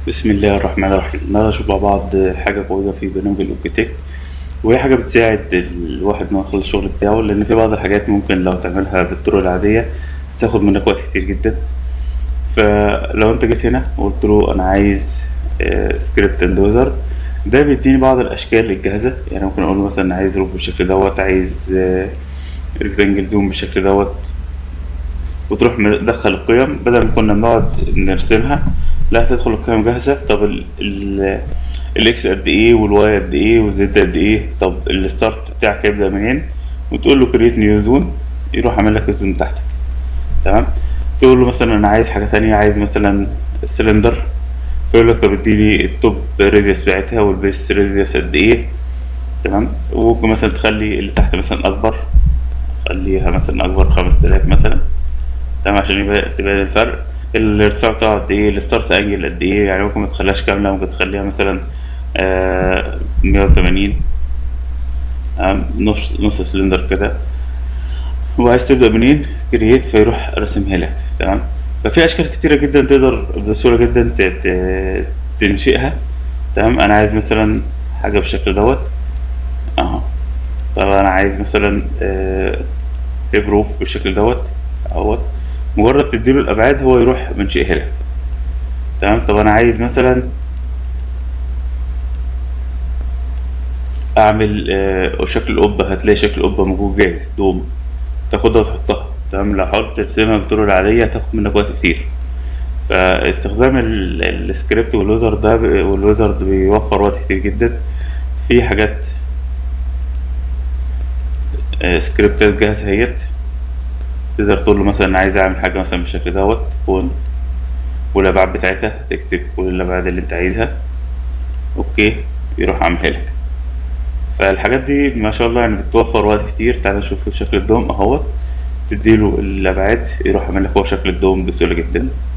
بسم الله الرحمن الرحيم النهارده نشوف مع بعض حاجة كويسة في برنامج الأوبجيكت وهي حاجة بتساعد الواحد إنه يخلص الشغل بتاعه لأن في بعض الحاجات ممكن لو تعملها بالطرق العادية تاخد منك وقت كتير جدا فلو أنت جيت هنا وقلت له أنا عايز سكريبت اند ويزارد ده بيديني بعض الأشكال الجاهزة يعني ممكن أقول له مثلا عايز روب بالشكل دوت عايز ريكتانجل زوم بالشكل دوت وتروح مدخل القيم بدل ما كنا بنقعد نرسمها لا هتدخل القيم جاهزة طب ال ال الاكس قد ايه والواي قد ايه والزد قد ايه طب الستارت بتاعك هيبدأ منين وتقول له كريت نيو زون يروح عامل لك الزون تحتك تمام تقول له مثلا انا عايز حاجة تانية عايز مثلا سلندر فيقول لك طب اديني التوب راديوس بتاعتها والبيس راديوس قد ايه تمام وممكن مثلا تخلي اللي تحت مثلا اكبر خليها مثلا اكبر خمس تلاف مثلا تمام عشان يبقى تبان الفرق الارتفاع بتاعه قد ايه الستارت انجل قد ايه يعني ممكن ما تخليهاش كاملة ممكن تخليها مثلا مية وتمانين نص نص سلندر كده وعايز تبدأ منين كرييت فيروح راسمها لك تمام ففي اشكال كتيرة جدا تقدر بسهولة جدا تنشئها تمام انا عايز مثلا حاجة بالشكل دوت اهو طب انا عايز مثلا بروف بالشكل دوت اهوت مجرد تديله الابعاد هو يروح منشئها لك تمام طب انا عايز مثلا اعمل آه شكل القبه هتلاقي شكل القبه موجود جاهز دوم تاخدها وتحطها تمام لو حاولت ترسمها بالطرق العاديه هتاخد منك وقت كتير فاستخدام السكريبت والويزر ده والويزرد بيوفر وقت كتير جدا في حاجات آه سكريبتات جاهزه اهيت تقدر تقول له مثلا عايز اعمل حاجه مثلا بالشكل دوت فون والابعاد بتاعتها تكتب كل الابعاد اللي انت عايزها اوكي يروح عاملها لك فالحاجات دي ما شاء الله يعني بتوفر وقت كتير تعالى نشوف شكل الدوم اهوت تديله الابعاد يروح عامل لك هو شكل الدوم بسهوله جدا